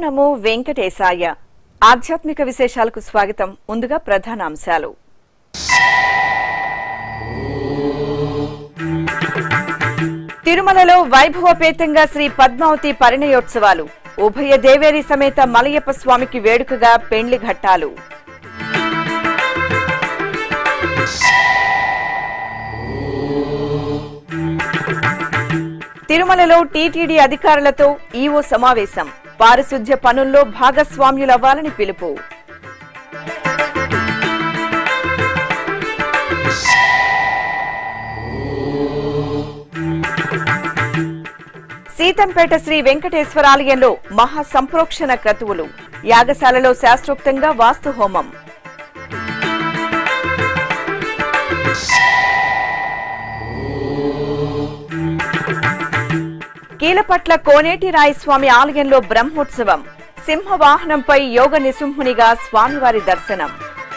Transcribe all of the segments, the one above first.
నమో వెంకటేశాయ ఆధ్యాత్మిక విశేషాలకు స్వాగతం ముందుగా ప్రధాన అంశాలు తిరుమలలో వైభవపేతంగా శ్రీ పద్మావతి పరిణయోత్సవాలు ఉభయ దేవేరి సమేత మలయప్ప స్వామికి వేడుకగా పెండ్లి ఘట్టాలు తిరుమలలో టీటీడీ అధికారులతో ఈవో సమావేశం పారిశుధ్య పనుల్లో భాగస్వామ్యులవ్వాలని పిలుపు సీతంపేట శ్రీ వెంకటేశ్వర ఆలయంలో మహా సంప్రోక్షణ క్రతువులు యాగశాలలో శాస్త్రోక్తంగా వాస్తు హోమం కీలపట్ల కోనేటి రాయస్వామి ఆలయంలో బ్రహ్మోత్సవం సింహవాహనంపై యోగ నిసింహునిగా స్వామివారి దర్శనం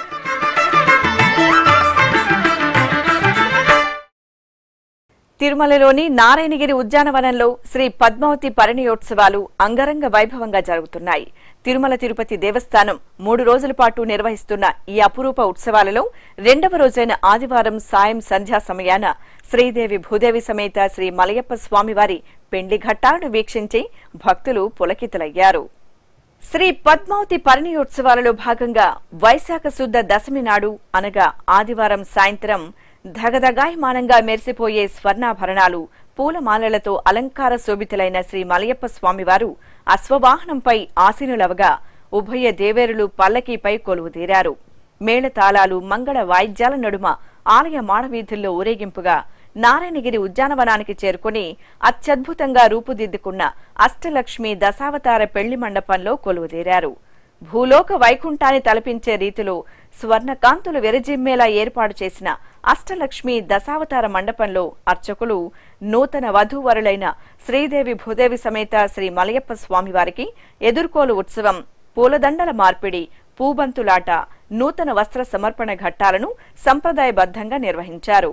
తిరుమలలోని నారాయణగిరి ఉద్యానవనంలో శ్రీ పద్మావతి పరిణయోత్సవాలు అంగరంగ వైభవంగా జరుగుతున్నాయి తిరుమల తిరుపతి దేవస్థానం మూడు రోజుల పాటు నిర్వహిస్తున్న ఈ అపురూప ఉత్సవాలలో రెండవ రోజైన ఆదివారం సాయం సంధ్యా సమయాన శ్రీదేవి భూదేవి సమేత శ్రీ మలయప్ప స్వామివారి పెండ్లి ఘట్టాలను వీక్షించి భక్తులు పులకితులయ్యారు శ్రీ పద్మావతి పరిణయోత్సవాలలో భాగంగా వైశాఖ శుద్ధ దశమి నాడు అనగా ఆదివారం సాయంత్రం ధగధగాయమానంగా మెరిసిపోయే స్వర్ణాభరణాలు పూలమాలలతో అలంకార శోభితులైన శ్రీ మలయప్ప స్వామివారు అశ్వవాహనంపై ఆసీనులవగా ఉభయ దేవేరులు పల్లకీపై కొలువుదీరారు మేళతాళాలు మంగళ వాయిద్యాల నడుమ ఆలయ మాడవీధుల్లో ఊరేగింపుగా నారాయణగిరి ఉద్యానవనానికి చేరుకుని అత్యద్భుతంగా రూపుదిద్దుకున్న అష్టలక్ష్మి దశావతార పెళ్లి మండపంలో కొలువుదీరారు భూలోక వైకుంఠాన్ని తలపించే రీతిలో స్వర్ణకాంతులు విరజిమ్మేలా ఏర్పాటు చేసిన అష్టలక్ష్మి దశావతార మండపంలో అర్చకులు నూతన వధూవరులైన శ్రీదేవి భూదేవి సమేత శ్రీ మలయప్ప స్వామివారికి ఎదుర్కోలు ఉత్సవం పూలదండల మార్పిడి పూబంతులాట నూతన వస్త్ర సమర్పణ ఘట్టాలను సంప్రదాయబద్ధంగా నిర్వహించారు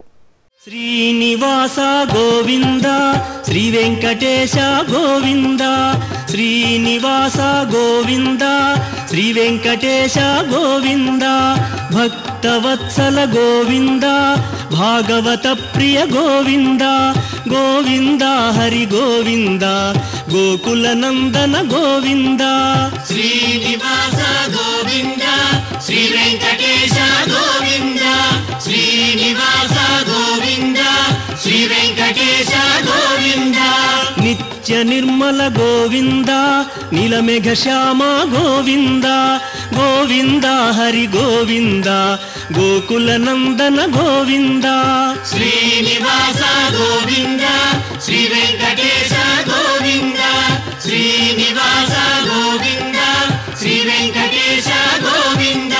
శ్రీనివాస గోవింద శ్రీ వెంకటేశ గోవింద శ్రీనివాస గోవింద శ్రీ వెంకటేశ గోవింద భక్తవత్సల గోవింద భాగవత ప్రియ గోవింద గోవింద హరి గోవింద గోకుల నందన గోవింద శ్రీనివాస గోవింద శ్రీ వెంకటేశ గోవింద శ్రీనివాస గోవింద శ్రీ వెంకటేశ గోవింద నిత్య నిర్మల గోవింద నీలమేఘ శ్యామ గోవింద గోవింద హరి గోవింద గోకుల నందన గోవింద శ్రీనివాస గోవింద శ్రీ వెంకటేశ గోవింద శ్రీనివాస గోవింద శ్రీ వెంకటేశ గోవింద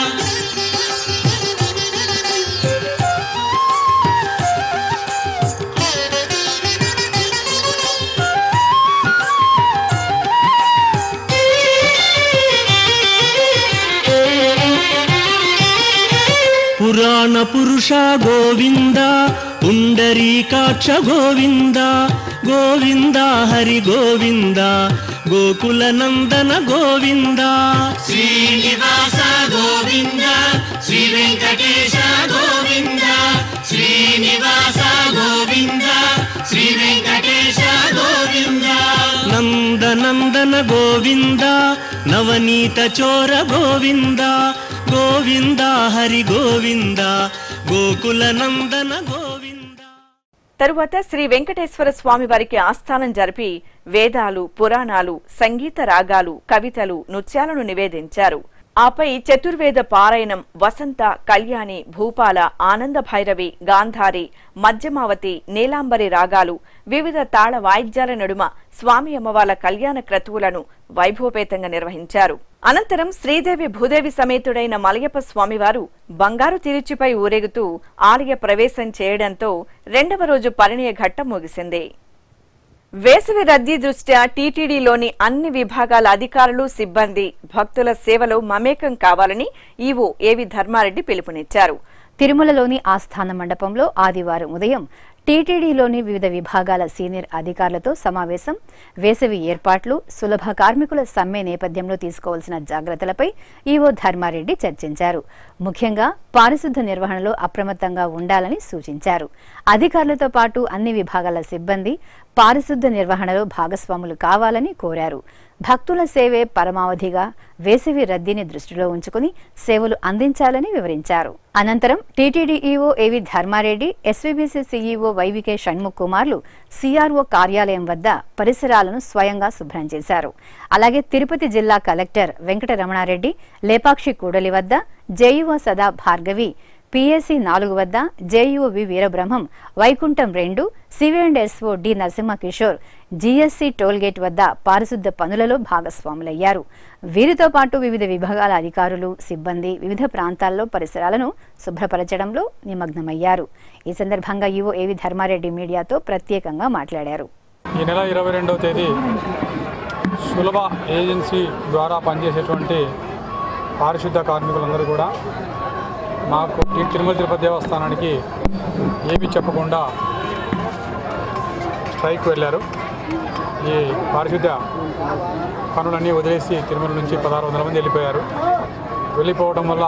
పురాణ పురుష గోవింద పుండరీకాక్ష గోవింద గోవింద హరి గోవింద గోకుల నందన గోవింద శ్రీనివాస గోవింద శ్రీ వెంకటేశ గోవింద శ్రీనివాస గోవింద శ్రీ వెంకటేశ గోవింద నందనందన గోవింద నవనీత చోర గోవింద గోవింద హరి గోవింద గోకుల నందన గోవింద తరువాత శ్రీ వెంకటేశ్వర స్వామి వారికి ఆస్థానం జరిపి వేదాలు పురాణాలు సంగీత రాగాలు కవితలు నృత్యాలను నివేదించారు ఆపై చతుర్వేద పారాయణం వసంత కళ్యాణి భూపాల ఆనంద భైరవి గాంధారి మధ్యమావతి నీలాంబరి రాగాలు వివిధ తాళ వాయిద్యాల నడుమ స్వామి అమ్మవార్ల కళ్యాణ క్రతువులను వైభవపేతంగా నిర్వహించారు అనంతరం శ్రీదేవి భూదేవి సమేతుడైన మలయప్ప స్వామివారు బంగారు తిరుచిపై ఊరేగుతూ ఆలయ ప్రవేశం చేయడంతో రెండవ రోజు పరిణయ ఘట్టం ముగిసింది వేసవి రద్దీ దృష్ట్యా టీటీడీలోని అన్ని విభాగాల అధికారులు సిబ్బంది భక్తుల సేవలో మమేకం కావాలని ఈవో ఏవి ధర్మారెడ్డి పిలుపునిచ్చారు తిరుమలలోని ఆస్థాన మండపంలో ఆదివారం ఉదయం టీటీడీలోని వివిధ విభాగాల సీనియర్ అధికారులతో సమావేశం వేసవి ఏర్పాట్లు సులభ కార్మికుల సమ్మె నేపథ్యంలో తీసుకోవాల్సిన జాగ్రత్తలపై ఈవో ధర్మారెడ్డి చర్చించారు ముఖ్యంగా పారిశుద్ధ నిర్వహణలో అప్రమత్తంగా ఉండాలని సూచించారు అధికారులతో పాటు అన్ని విభాగాల సిబ్బంది పారిశుద్ధ నిర్వహణలో భాగస్వాములు కావాలని కోరారు భక్తుల సేవే పరమావధిగా వేసవి రద్దీని దృష్టిలో ఉంచుకుని సేవలు అందించాలని వివరించారు అనంతరం TTD EO AV Dharma Reddy SVBC CEO YVK Shanmukh కుమార్లు సీఆర్ఓ కార్యాలయం వద్ద పరిసరాలను స్వయంగా శుభ్రం చేశారు అలాగే తిరుపతి జిల్లా కలెక్టర్ వెంకటరమణారెడ్డి లేపాక్షి కూడలి వద్ద జేఈఓ సదా భార్గవి పిఎస్సి నాలుగు వద్ద జేఈఓ వి వీరబ్రహ్మం వైకుంఠం రెండు CV and SO D Narasimha Kishore GSC tollgate వద్ద పారిశుద్ధ పనులలో భాగస్వాములయ్యారు వీరితో పాటు వివిధ విభాగాల అధికారులు సిబ్బంది వివిధ ప్రాంతాల్లో పరిసరాలను శుభ్రపరచడంలో నిమగ్నమయ్యారు ఈ సందర్భంగా ఈవో ఏవి ధర్మారెడ్డి మీడియాతో ప్రత్యేకంగా మాట్లాడారు ఈ నెల ఇరవై రెండవ తేదీ సులభ ఏజెన్సీ ద్వారా పనిచేసేటువంటి పారిశుద్ధ కార్మికులందరూ కూడా మాకు తి- తిరుమల తిరుపతి దేవస్థానానికి ఏమీ చెప్పకుండా స్ట్రైక్ వెళ్ళారు ఈ పారిశుద్ధ పనులన్నీ వదిలేసి తిరుమల నుంచి పదహారు వందల మంది వెళ్ళిపోయారు వెళ్ళిపోవడం వల్ల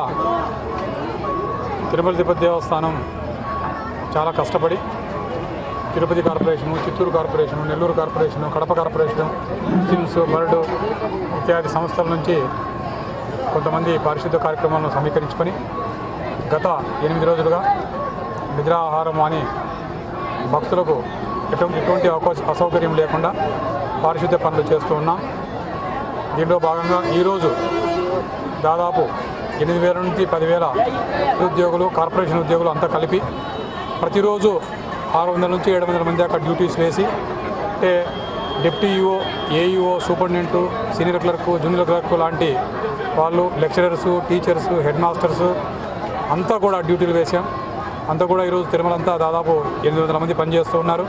తిరుమల తిరుపతి దేవస్థానం చాలా కష్టపడి Tirupati corporation Chittoor corporation Nellore corporation Kadapa corporation SIMS BIRD ఇత్యాది సంస్థల నుంచి కొంతమంది పారిశుద్ధ కార్యక్రమాలను సమీకరించుకొని గత ఎనిమిది రోజులుగా నిద్రాహారం అని భక్తులకు ఎటువంటి ఎటువంటి అవకాశ అసౌకర్యం లేకుండా పారిశుద్ధ పనులు చేస్తూ ఉన్నాం దీంట్లో భాగంగా ఈరోజు దాదాపు ఎనిమిది వేల నుంచి పదివేల ఉద్యోగులు కార్పొరేషన్ ఉద్యోగులు అంతా కలిపి ప్రతిరోజు ఆరు వందల నుంచి ఏడు వందల మంది దాకా డ్యూటీస్ వేసి అంటే deputy EO AEO superintendent senior clerk junior clerk లాంటి వాళ్ళు లెక్చరర్స్ టీచర్స్ హెడ్ మాస్టర్స్ అంతా కూడా డ్యూటీలు వేసాం అంతా కూడా ఈరోజు తిరుమల అంతా దాదాపు ఎనిమిది వందల మంది పనిచేస్తూ ఉన్నారు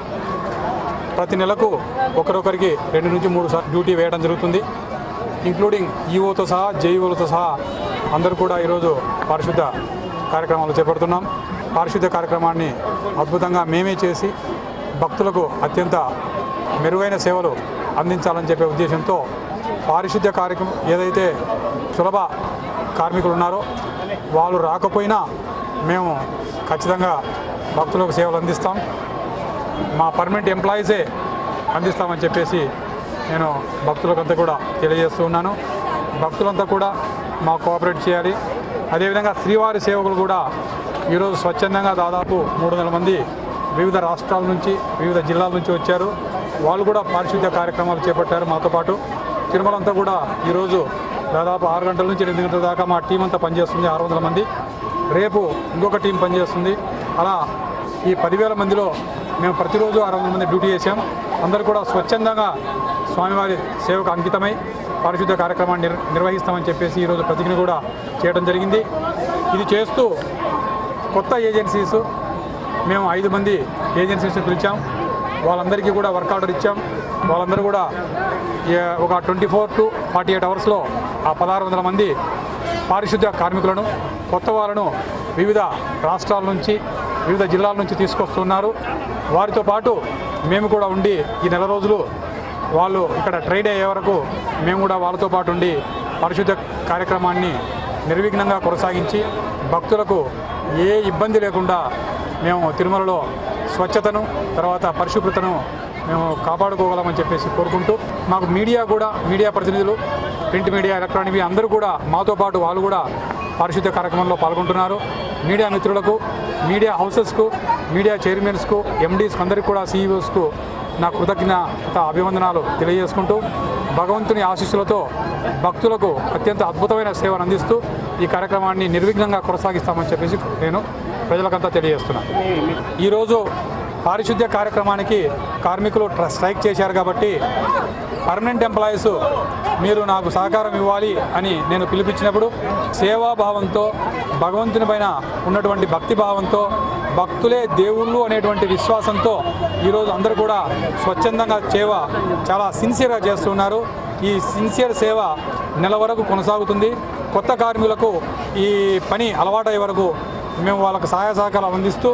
ప్రతి నెలకు ఒకరొకరికి రెండు నుంచి మూడు సార్లు డ్యూటీ వేయడం జరుగుతుంది ఇంక్లూడింగ్ ఈఓతో సహా జేఈఓలతో సహా అందరూ కూడా ఈరోజు పారిశుద్ధ కార్యక్రమాలు చేపడుతున్నాం పారిశుద్ధ కార్యక్రమాన్ని అద్భుతంగా మేమే చేసి భక్తులకు అత్యంత మెరుగైన సేవలు అందించాలని చెప్పే ఉద్దేశంతో పారిశుద్ధ కార్యక్రమం ఏదైతే సులభ కార్మికులు ఉన్నారో వాళ్ళు రాకపోయినా మేము ఖచ్చితంగా భక్తులకు సేవలు అందిస్తాం మా పర్మనెంట్ ఎంప్లాయీసే అందిస్తామని చెప్పేసి నేను భక్తులకంతా కూడా తెలియజేస్తూ ఉన్నాను భక్తులంతా కూడా మా కోఆపరేట్ చేయాలి అదేవిధంగా శ్రీవారి సేవకులు కూడా ఈరోజు స్వచ్ఛందంగా దాదాపు మూడు వందల మంది వివిధ రాష్ట్రాల నుంచి వివిధ జిల్లాల నుంచి వచ్చారు వాళ్ళు కూడా పారిశుద్ధ్య కార్యక్రమాలు చేపట్టారు మాతో పాటు తిరుమల అంతా కూడా ఈరోజు దాదాపు ఆరు గంటల నుంచి ఎనిమిది గంటల దాకా మా టీం అంతా పనిచేస్తుంది ఆరు వందల మంది రేపు ఇంకొక టీం పనిచేస్తుంది అలా ఈ పదివేల మందిలో మేము ప్రతిరోజు ఆరు వందల మంది డ్యూటీ చేసాం అందరూ కూడా స్వచ్ఛందంగా స్వామివారి సేవకు అంకితమై పారిశుద్ధ కార్యక్రమాన్ని నిర్ నిర్వహిస్తామని చెప్పేసి ఈరోజు ప్రతిజ్ఞ కూడా చేయడం జరిగింది ఇది చేస్తూ కొత్త ఏజెన్సీస్ మేము ఐదు మంది ఏజెన్సీస్ పిలిచాం వాళ్ళందరికీ కూడా వర్క్ ఆర్డర్ ఇచ్చాం వాళ్ళందరూ కూడా ఏ- ఒక twenty four to forty eight అవర్స్లో ఆ పదహారు వందల మంది పారిశుద్ధ్య కార్మికులను కొత్త వాళ్ళను వివిధ రాష్ట్రాల నుంచి వివిధ జిల్లాల నుంచి తీసుకొస్తున్నారు వారితో పాటు మేము కూడా ఉండి ఈ నెల రోజులు వాళ్ళు ఇక్కడ ట్రైడ్ అయ్యే వరకు మేము కూడా వాళ్ళతో పాటు ఉండి పరిశుద్ధ కార్యక్రమాన్ని నిర్విఘ్నంగా కొనసాగించి భక్తులకు ఏ ఇబ్బంది లేకుండా మేము తిరుమలలో స్వచ్ఛతను తర్వాత పరిశుభ్రతను మేము కాపాడుకోగలమని చెప్పేసి కోరుకుంటూ మాకు మీడియా కూడా మీడియా ప్రతినిధులు ప్రింట్ మీడియా ఎలక్ట్రానిక్ మీడియా అందరూ కూడా మాతో పాటు వాళ్ళు కూడా పారిశుద్ధ్య కార్యక్రమంలో పాల్గొంటున్నారు మీడియా మిత్రులకు మీడియా హౌసెస్కు మీడియా చైర్మన్స్కు ఎండీస్కు అందరికీ కూడా సీఈఓస్కు నా కృతజ్ఞత అభివందనాలు తెలియజేసుకుంటూ భగవంతుని ఆశీస్సులతో భక్తులకు అత్యంత అద్భుతమైన సేవను అందిస్తూ ఈ కార్యక్రమాన్ని నిర్విఘ్నంగా కొనసాగిస్తామని చెప్పేసి నేను ప్రజలకంతా తెలియజేస్తున్నాను ఈరోజు పారిశుద్ధ్య కార్యక్రమానికి కార్మికులు ట్ర- స్ట్రైక్ చేశారు కాబట్టి పర్మనెంట్ ఎంప్లాయీస్ మీరు నాకు సహకారం ఇవ్వాలి అని నేను పిలిపించినప్పుడు సేవాభావంతో భగవంతుని పైన ఉన్నటువంటి భక్తి భావంతో భక్తులే దేవుళ్ళు అనేటువంటి విశ్వాసంతో ఈరోజు అందరూ కూడా స్వచ్ఛందంగా సేవ చాలా సిన్సియర్గా చేస్తున్నారు ఈ సిన్సియర్ సేవ నెల వరకు కొనసాగుతుంది కొత్త కార్మికులకు ఈ పని అలవాటయ్యే వరకు మేము వాళ్ళకు సహాయ సహకారాలు అందిస్తూ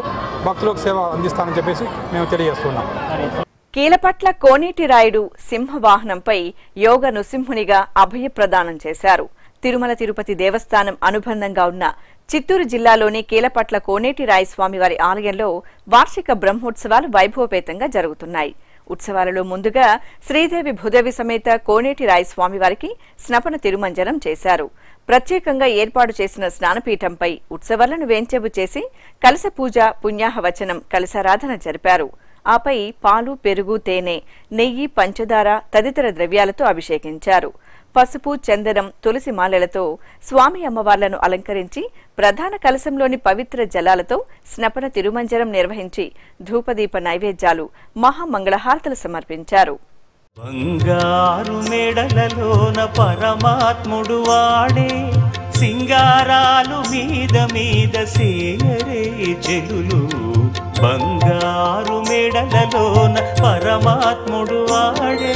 భక్తులకు సేవ అందిస్తానని చెప్పేసి మేము తెలియజేస్తున్నాం కీలపట్ల కోనేటి రాయుడు సింహవాహనంపై యోగ నృసింహునిగా అభయ ప్రదానం చేశారు తిరుమల తిరుపతి దేవస్థానం అనుబంధంగా ఉన్న చిత్తూరు జిల్లాలోని కీలపట్ల కోనేటి రాయి స్వామివారి ఆలయంలో వార్షిక బ్రహ్మోత్సవాలు వైభవపేతంగా జరుగుతున్నాయి ఉత్సవాలలో ముందుగా శ్రీదేవి భూదేవి సమేత కోనేటి రాయి స్వామివారికి స్నపన తిరుమంజనం చేశారు ప్రత్యేకంగా ఏర్పాటు చేసిన స్నానపీఠంపై ఉత్సవాలను వేంచెబు చేసి కలస పూజ పుణ్యాహవచనం కలసారాధన జరిపారు ఆపై పాలు పెరుగు తేనె నెయ్యి పంచదార తదితర ద్రవ్యాలతో అభిషేకించారు పసుపు చందనం తులసి మాలలతో స్వామి అమ్మవార్లను అలంకరించి ప్రధాన కలశంలోని పవిత్ర జలాలతో స్నపన తిరుమంజనం నిర్వహించి ధూపదీప నైవేద్యాలు మహామంగళహారతలు సమర్పించారు బంగారు మెడలలోన పరమాత్ముడు వాడే సింగారాలు మీద మీద సేయరే చెలులు బంగారు మెడలలోన పరమాత్ముడు వాడే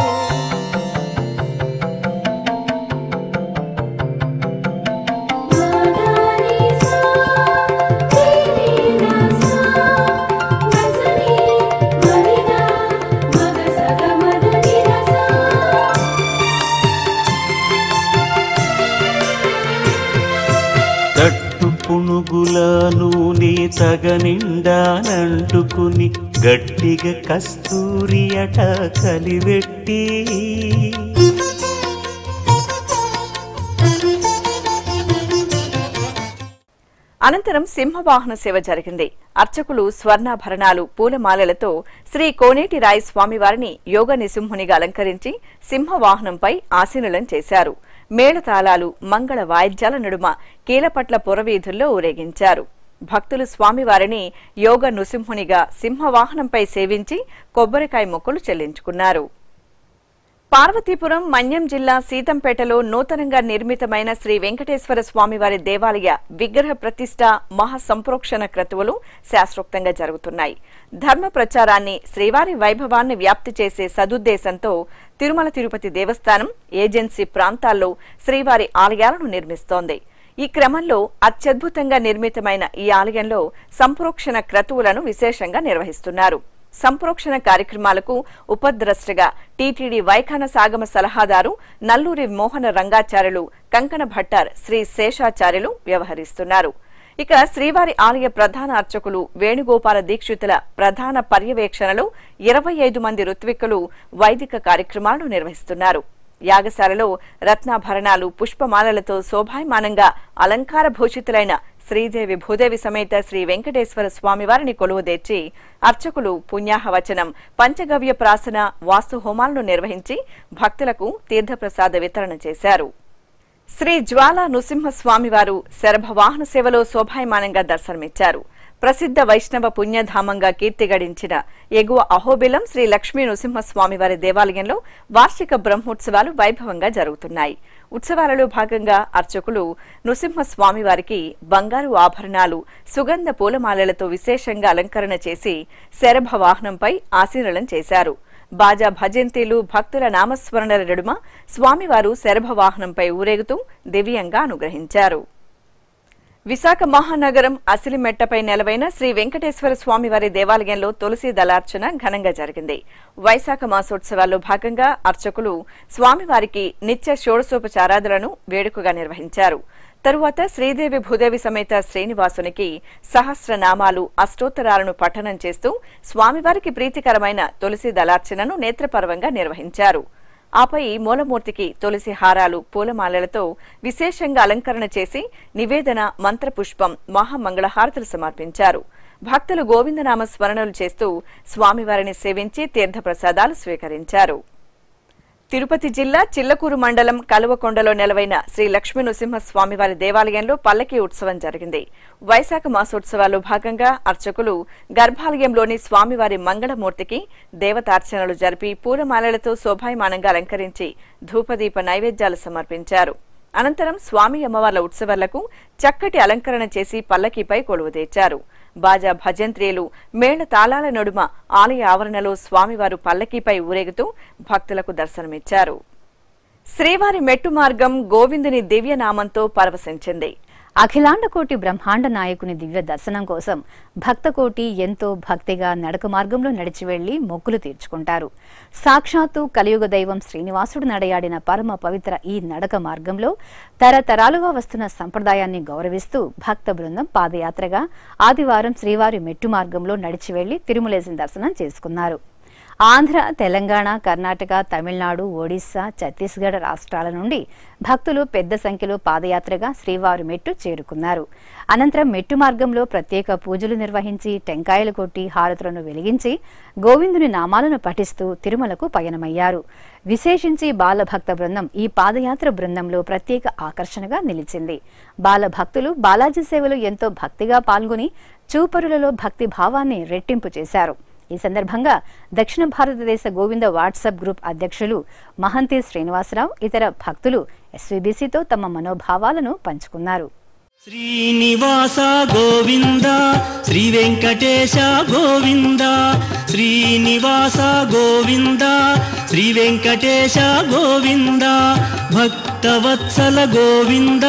మదనిసా తిరినసా మసని మనినా మగసగ మదనిరసా తట్టు పునుగుల నూనె తగనిండానంటుకుని గట్టిగా కస్తూరి అట కలివెట్టి అనంతరం సింహవాహన సేవ జరిగింది అర్చకులు స్వర్ణాభరణాలు పూలమాలలతో శ్రీ కోనేటి రాయి స్వామివారిని యోగ నిసింహునిగా అలంకరించి సింహవాహనంపై ఆసీనులం చేశారు మేళతాళాలు మంగళ వాయిద్యాల నడుమ కీలపట్ల పురవీధుల్లో ఊరేగించారు భక్తులు స్వామివారిని యోగ నృసింహునిగా సింహవాహనంపై సేవించి కొబ్బరికాయ మొక్కులు చెల్లించుకున్నారు పార్వతీపురం మన్యం జిల్లా సీతంపేటలో నూతనంగా నిర్మితమైన శ్రీ వెంకటేశ్వర స్వామివారి దేవాలయ విగ్రహ ప్రతిష్ట మహాసంప్రోక్షణ క్రతువులు శాస్త్రోక్తంగా జరుగుతున్నాయి ధర్మ ప్రచారాన్ని శ్రీవారి వైభవాన్ని వ్యాప్తి చేసే సదుద్దేశంతో తిరుమల తిరుపతి దేవస్థానం ఏజెన్సీ ప్రాంతాల్లో శ్రీవారి ఆలయాలను నిర్మిస్తోంది ఈ క్రమంలో అత్యద్భుతంగా నిర్మితమైన ఈ ఆలయంలో సంప్రోక్షణ క్రతువులను విశేషంగా నిర్వహిస్తున్నారు సంప్రోక్షణ కార్యక్రమాలకు ఉపద్రష్టగా టీటీడీ వైఖాన సాగమ సలహాదారు నల్లూరి మోహన రంగాచార్యులు కంకణ భట్టార్ శ్రీ శేషాచార్యులు వ్యవహరిస్తున్నారు ఇక శ్రీవారి ఆలయ ప్రధాన అర్చకులు వేణుగోపాల దీక్షితుల ప్రధాన పర్యవేక్షణలో ఇరవై ఐదు మంది ఋత్విక్కులు వైదిక కార్యక్రమాలను నిర్వహిస్తున్నారు యాగశాలలో రత్నాభరణాలు పుష్పమాలలతో శోభాయమానంగా అలంకార భూషితులైన శ్రీదేవి భూదేవి సమేత శ్రీ వెంకటేశ్వర స్వామివారిని కొలువుదీర్చి అర్చకులు పుణ్యాహవచనం పంచగవ్య ప్రాసన వాస్తు హోమాలను నిర్వహించి భక్తులకు తీర్థప్రసాద వితరణ చేశారు శ్రీ జ్వాల నృసింహ స్వామివారు శరభ వాహన సేవలో శోభాయమానంగా దర్శనమిచ్చారు ప్రసిద్ధ వైష్ణవ పుణ్యధామంగా కీర్తి గడించిన ఎగువ అహోబిలం శ్రీ లక్ష్మీ నృసింహస్వామివారి దేవాలయంలో వార్షిక బ్రహ్మోత్సవాలు వైభవంగా జరుగుతున్నాయి ఉత్సవాలలో భాగంగా అర్చకులు నృసింహస్వామివారికి బంగారు ఆభరణాలు సుగంధ పూలమాలలతో విశేషంగా అలంకరణ చేసి శరభ వాహనంపై ఆసీనులం చేశారు బాజా భజంతీలు భక్తుల నామస్మరణల నడుమ స్వామివారు శరభ వాహనంపై ఊరేగుతూ దివ్యంగా అనుగ్రహించారు విశాఖ మహానగరం అసిలిమెట్టపై నెలవైన శ్రీ వెంకటేశ్వర స్వామివారి దేవాలయంలో తులసి దళార్చన ఘనంగా జరిగింది వైశాఖ మాసోత్సవాల్లో భాగంగా అర్చకులు స్వామివారికి నిత్య షోడశోపచారాదులను వేడుకగా నిర్వహించారు తరువాత శ్రీదేవి భూదేవి సమేత శ్రీనివాసునికి సహస్రనామాలు అష్టోత్తరాలను పఠనం చేస్తూ స్వామివారికి ప్రీతికరమైన తులసి దళార్చనను నేత్రపర్వంగా నిర్వహించారు ఆపై మూలమూర్తికి తులసి హారాలు పూలమాలలతో విశేషంగా అలంకరణ చేసి నివేదన మంత్రపుష్పం మహామంగళహారతులు సమర్పించారు భక్తులు గోవిందనామ స్మరణలు చేస్తూ స్వామివారిని సేవించి తీర్థప్రసాదాలు స్వీకరించారు తిరుపతి జిల్లా చిల్లకూరు మండలం కలువకొండలో నెలవైన శ్రీ లక్ష్మీ నృసింహ స్వామివారి దేవాలయంలో పల్లకి ఉత్సవం జరిగింది వైశాఖ మాసోత్సవాల్లో భాగంగా అర్చకులు గర్భాలయంలోని స్వామివారి మంగళమూర్తికి దేవతార్చనలు జరిపి పూలమాలలతో శోభాయమానంగా అలంకరించి ధూపదీప నైవేద్యాలు సమర్పించారు అనంతరం స్వామి అమ్మవార్ల ఉత్సవాలకు చక్కటి అలంకరణ చేసి పల్లకీపై కొలువుదీర్చారు బాజా భజంత్రీలు మేళ తాళాల నడుమ ఆలయ ఆవరణలో స్వామివారు పల్లకీపై ఊరేగుతూ భక్తులకు దర్శనమిచ్చారు శ్రీవారి మెట్టు మార్గం గోవిందుని దివ్యనామంతో పరవశించింది అఖిలాండకోటి బ్రహ్మాండ నాయకుని దివ్య దర్శనం కోసం భక్తకోటి ఎంతో భక్తిగా నడక మార్గంలో నడిచి వెళ్లి మొక్కులు తీర్చుకుంటారు సాక్షాత్తు కలియుగ దైవం శ్రీనివాసుడు నడయాడిన పరమ పవిత్ర ఈ నడక మార్గంలో తరతరాలుగా వస్తున్న సంప్రదాయాన్ని గౌరవిస్తూ భక్త బృందం పాదయాత్రగా ఆదివారం శ్రీవారి మెట్టు మార్గంలో నడిచి వెళ్లి తిరుమలేసిన దర్శనం చేసుకున్నారు ఆంధ్ర తెలంగాణ కర్ణాటక తమిళనాడు ఒడిశా ఛత్తీస్గఢ్ రాష్ట్రాల నుండి భక్తులు పెద్ద సంఖ్యలో పాదయాత్రగా శ్రీవారి మెట్టు చేరుకున్నారు అనంతరం మెట్టు మార్గంలో ప్రత్యేక పూజలు నిర్వహించి టెంకాయలు కొట్టి హారతులను వెలిగించి గోవిందుని నామాలను పఠిస్తూ తిరుమలకు పయనమయ్యారు విశేషించి బాలభక్త బృందం ఈ పాదయాత్ర బృందంలో ప్రత్యేక ఆకర్షణగా నిలిచింది బాలభక్తులు బాలాజీ సేవలు ఎంతో భక్తిగా పాల్గొని చూపరులలో భక్తి భావాన్ని రెట్టింపు చేశారు ఈ సందర్భంగా దక్షిణ భారతదేశ గోవింద వాట్సాప్ గ్రూప్ అధ్యక్షులు మహంతి శ్రీనివాసరావు ఇతర భక్తులు ఎస్వీబీసీతో తమ మనోభావాలను పంచుకున్నారు శ్రీనివాస గోవింద శ్రీ వెంకటేశ గోవింద శ్రీనివాస గోవింద శ్రీ వెంకటేశ గోవింద భక్తవత్సల గోవింద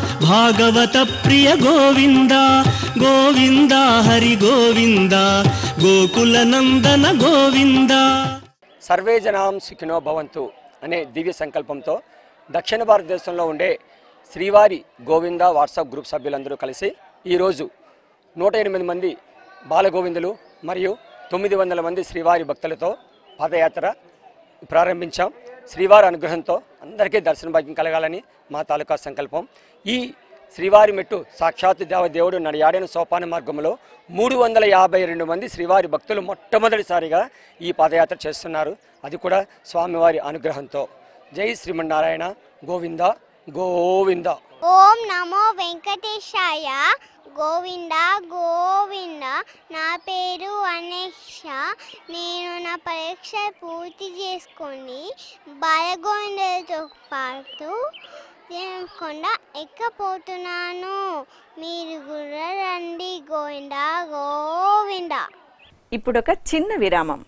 భాగవత ప్రియ గోవింద గోవింద హరి గోవింద గోకుల నందన గోవింద సర్వే జనాం సుఖినో భవంతు అనే దివ్య సంకల్పంతో దక్షిణ భారతదేశంలో ఉండే శ్రీవారి గోవింద వాట్సాప్ గ్రూప్ సభ్యులందరూ కలిసి ఈరోజు నూట ఎనిమిది మంది బాలగోవిందులు మరియు తొమ్మిది వందల మంది శ్రీవారి భక్తులతో పాదయాత్ర ప్రారంభించాం శ్రీవారి అనుగ్రహంతో అందరికీ దర్శన భాగ్యం కలగాలని మా తాలూకా సంకల్పం ఈ శ్రీవారి మెట్టు సాక్షాత్ దేవదేవుడు నడియాడిన సోపాన మార్గంలో మూడు వందల యాభై రెండు మంది శ్రీవారి భక్తులు మొట్టమొదటిసారిగా ఈ పాదయాత్ర చేస్తున్నారు అది కూడా స్వామివారి అనుగ్రహంతో జై శ్రీమన్నారాయణ గోవింద గోవింద ఓం నమో వెంకటేశాయ గోవింద గోవింద నా పేరు అనేష నేను నా పరీక్ష పూర్తి చేసుకొని బాలగోవిందతో పాటు నేను కొండ ఎక్కపోతున్నాను మీరు కూడా రండి గోవింద గోవింద ఇప్పుడొక చిన్న విరామం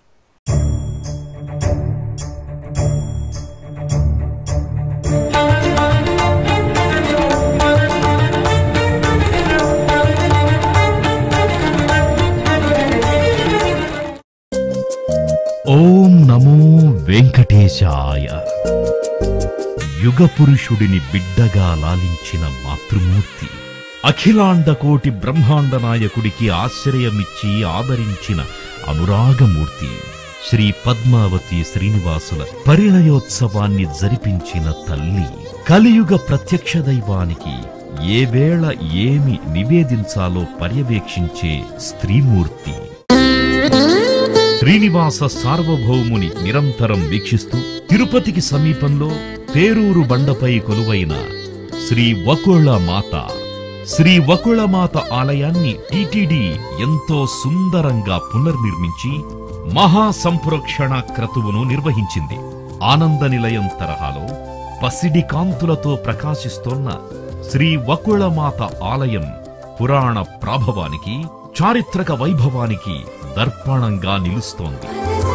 ఓం నమో వెంకటేశాయ యుగ పురుషుడిని బిడ్డగా లాలించిన మాతృమూర్తి అఖిలాండ కోటి బ్రహ్మాండ నాయకుడికి ఆశ్రయమిచ్చి ఆదరించిన అనురాగమూర్తి శ్రీ పద్మావతి శ్రీనివాసుల పరిణయోత్సవాన్ని జరిపించిన తల్లి కలియుగ ప్రత్యక్ష దైవానికి ఏ వేళ ఏమి నివేదించాలో పర్యవేక్షించే స్త్రీమూర్తి శ్రీనివాస సార్వభౌముని నిరంతరం వీక్షిస్తూ తిరుపతికి సమీపంలో పేరూరు బండపై కొలువైన శ్రీ వకుళ మాత శ్రీ వకుళ మాత ఆలయాన్ని టిటిడి ఎంతో సుందరంగా పునర్నిర్మించి మహా సంప్రోక్షణ క్రతువును నిర్వహించింది ఆనంద నిలయం తరహాలో పసిడి కాంతులతో ప్రకాశిస్తోన్న శ్రీ వకుళమాత ఆలయం పురాణ ప్రాభవానికి చారిత్రక వైభవానికి దర్పణంగా నిలుస్తోంది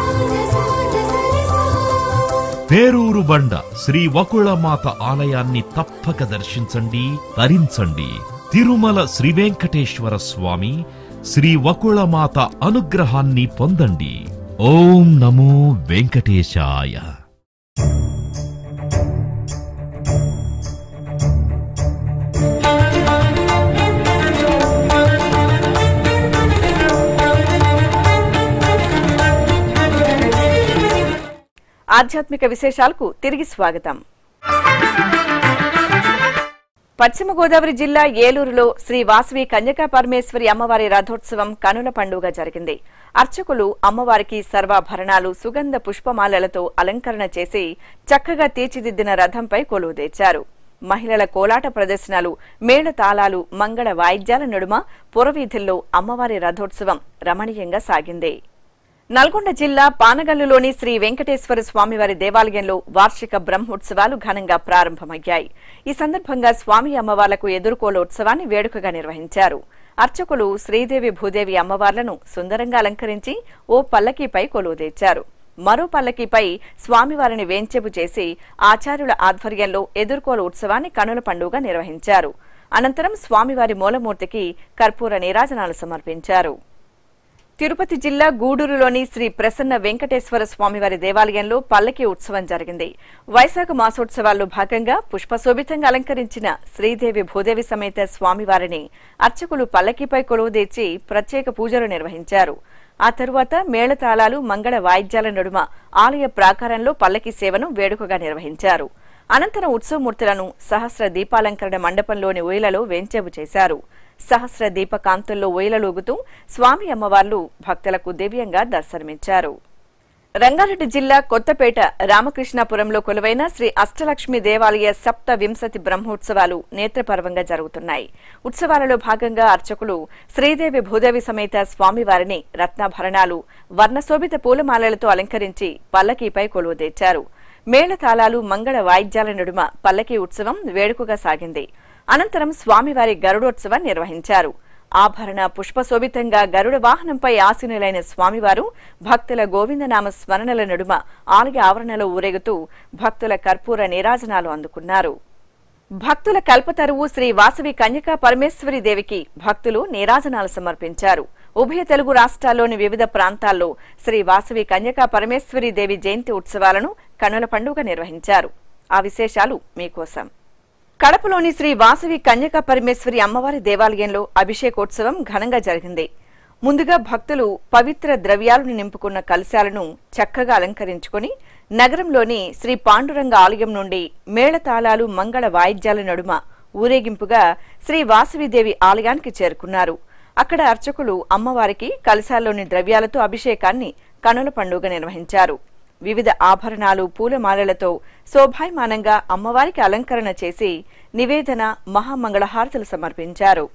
పేరూరు బండ శ్రీ వకుళమాత ఆలయాన్ని తప్పక దర్శించండి తరించండి తిరుమల శ్రీ వెంకటేశ్వర స్వామి శ్రీ వకుళమాత అనుగ్రహాన్ని పొందండి ఓం నమో వెంకటేశాయ ఆధ్యాత్మిక విశేషాలకు తిరిగి స్వాగతం పశ్చిమ గోదావరి జిల్లా ఏలూరులో శ్రీ వాసవి కన్యకా పరమేశ్వరి అమ్మవారి రథోత్సవం కనుల పండుగ జరిగింది అర్చకులు అమ్మవారికి సర్వాభరణాలు సుగంధ పుష్పమాలలతో అలంకరణ చేసి చక్కగా తీర్చిదిద్దిన రథంపై కొలువు తెచ్చారు మహిళల కోలాట ప్రదర్శనలు మేళ తాళాలు మంగళ వాయిద్యాల నడుమ పురవీధుల్లో అమ్మవారి రథోత్సవం రమణీయంగా సాగింది నల్గొండ జిల్లా పానగల్లులోని శ్రీ వెంకటేశ్వర స్వామివారి దేవాలయంలో వార్షిక బ్రహ్మోత్సవాలు ఘనంగా ప్రారంభమయ్యాయి ఈ సందర్భంగా స్వామి అమ్మవార్లకు ఎదుర్కోలు ఉత్సవాన్ని వేడుకగా నిర్వహించారు అర్చకులు శ్రీదేవి భూదేవి అమ్మవార్లను సుందరంగా అలంకరించి ఓ పల్లకీపై కొలువు తెచ్చారు మరో పల్లకీపై స్వామివారిని వేంచెపు చేసి ఆచార్యుల ఆధ్వర్యంలో ఎదుర్కోలు ఉత్సవాన్ని కనుల పండుగ నిర్వహించారు అనంతరం స్వామివారి మూలమూర్తికి కర్పూర నీరాజనాలు సమర్పించారు తిరుపతి జిల్లా గూడూరులోని శ్రీ ప్రసన్న వెంకటేశ్వర స్వామివారి దేవాలయంలో పల్లకి ఉత్సవం జరిగింది వైశాఖ మాసోత్సవాల్లో భాగంగా పుష్పశోభితంగా అలంకరించిన శ్రీదేవి భూదేవి సమేత స్వామివారిని అర్చకులు పల్లకిపై కొలువుదీర్చి ప్రత్యేక పూజలు నిర్వహించారు ఆ తరువాత మేళతాళాలు మంగళ వాయిద్యాల నడుమ ఆలయ ప్రాకారంలో పల్లకి సేవను వేడుకగా నిర్వహించారు అనంతరం ఉత్సవమూర్తులను సహస్ర దీపాలంకరణ మండపంలోని ఊయలలో వేంచేపు చేశారు సహస్ర దీపకాంతుల్లో ఊయలలూగుతూ స్వామి అమ్మవార్లు భక్తులకు దివ్యంగా దర్శనమిచ్చారు రంగారెడ్డి జిల్లా కొత్తపేట రామకృష్ణాపురంలో కొలువైన శ్రీ అష్టలక్ష్మి దేవాలయ సప్త వింశతి బ్రహ్మోత్సవాలు నేత్రపర్వంగా జరుగుతున్నాయి ఉత్సవాలలో భాగంగా అర్చకులు శ్రీదేవి భూదేవి సమేత స్వామివారిని రత్నాభరణాలు వర్ణశోభిత పూలమాలలతో అలంకరించి పల్లకీపై కొలువుదీర్చారు మేళతాళాలు మంగళ వాయిద్యాల నడుమ పల్లకీ ఉత్సవం వేడుకగా సాగింది అనంతరం స్వామివారి గరుడోత్సవం నిర్వహించారు ఆభరణ పుష్పశోభితంగా గరుడ వాహనంపై ఆసీనులైన స్వామివారు భక్తుల గోవిందనామ స్మరణల నడుమ ఆలయ ఆవరణలో ఊరేగుతూ భక్తుల కర్పూర నీరాజనాలు అందుకున్నారు భక్తుల కల్పతరువు శ్రీ వాసవి కన్యకా పరమేశ్వరి దేవికి భక్తులు నీరాజనాలు సమర్పించారు ఉభయ తెలుగు రాష్ట్రాల్లోని వివిధ ప్రాంతాల్లో శ్రీ వాసవి కన్యకా పరమేశ్వరి దేవి జయంతి ఉత్సవాలను కనుల పండుగ నిర్వహించారు ఆ విశేషాలు మీకోసం కడపలోని శ్రీ వాసవి కన్యకా పరమేశ్వరి అమ్మవారి దేవాలయంలో అభిషేకోత్సవం ఘనంగా జరిగింది ముందుగా భక్తులు పవిత్ర ద్రవ్యాలను నింపుకున్న కలశాలను చక్కగా అలంకరించుకొని నగరంలోని శ్రీ పాండురంగ ఆలయం నుండి మేళతాళాలు మంగళ వాయిద్యాల నడుమ ఊరేగింపుగా శ్రీ వాసవిదేవి ఆలయానికి చేరుకున్నారు అక్కడ అర్చకులు అమ్మవారికి కలశాల్లోని ద్రవ్యాలతో అభిషేకాన్ని కనుల పండుగ నిర్వహించారు వివిధ ఆభరణాలు పూలమాలలతో శోభాయమానంగా అమ్మవారికి అలంకరణ చేసి నివేదన మహామంగళహారతులు సమర్పించారు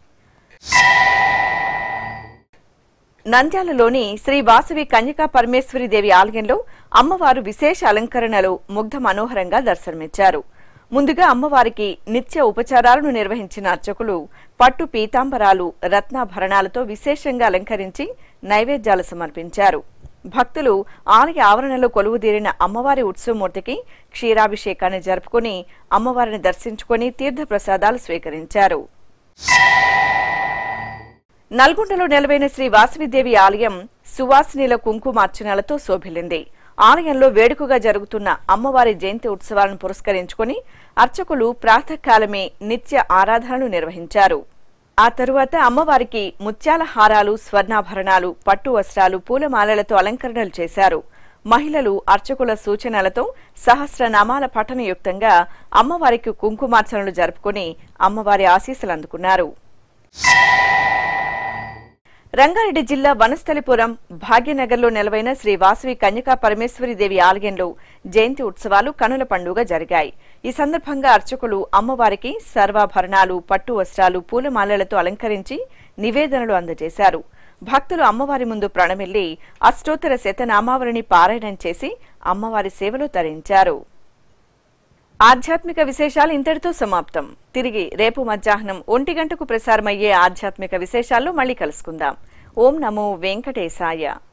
నంద్యాలలోని శ్రీ వాసవి కన్యకా పరమేశ్వరి దేవి ఆలయంలో అమ్మవారు విశేష అలంకరణలో ముగ్ధ మనోహరంగా దర్శనమిచ్చారు ముందుగా అమ్మవారికి నిత్య ఉపచారాలను నిర్వహించిన అర్చకులు పట్టు పీతాంబరాలు రత్నాభరణాలతో విశేషంగా అలంకరించి నైవేద్యాలు సమర్పించారు భక్తులు ఆలయ ఆవరణలో కొలువుదీరిన అమ్మవారి ఉత్సవమూర్తికి క్షీరాభిషేకాన్ని జరుపుకుని అమ్మవారిని దర్శించుకుని తీర్థప్రసాదాలు స్వీకరించారు నల్గొండలో నెలవైన శ్రీ వాసవిదేవి ఆలయం సువాసినిల కుంకుమార్చనలతో శోభిల్లింది ఆలయంలో వేడుకగా జరుగుతున్న అమ్మవారి జయంతి ఉత్సవాలను పురస్కరించుకుని అర్చకులు ప్రాతకాలమే నిత్య ఆరాధనలు నిర్వహించారు ఆ తరువాత అమ్మవారికి ముత్యాల హారాలు స్వర్ణాభరణాలు పట్టు వస్త్రాలు పూలమాలలతో అలంకరణలు చేశారు మహిళలు అర్చకుల సూచనలతో సహస్రనామాల పఠనయుక్తంగా అమ్మవారికి కుంకుమార్చనలు జరుపుకుని అమ్మవారి ఆశీస్సులు అందుకున్నారు రంగారెడ్డి జిల్లా వనస్థలిపురం భాగ్యనగర్లో నెలవైన శ్రీ వాసవి కన్యకా పరమేశ్వరి దేవి ఆలయంలో జయంతి ఉత్సవాలు కనుల పండుగ జరిగాయి ఈ సందర్భంగా అర్చకులు అమ్మవారికి సర్వాభరణాలు పట్టు వస్త్రాలు పూలమాలలతో అలంకరించి నివేదనలు అందజేశారు భక్తులు అమ్మవారి ముందు ప్రణమిల్లి అష్టోత్తర శతనామావళిని పారాయణం చేసి అమ్మవారి సేవలో తరించారు ఆధ్యాత్మిక విశేషాలు ఇంతటితో సమాప్తం తిరిగి రేపు మధ్యాహ్నం ఒంటి గంటకు ప్రసారమయ్యే ఆధ్యాత్మిక విశేషాల్లో మళ్ళీ కలుసుకుందాం ఓం నమో వెంకటేశాయ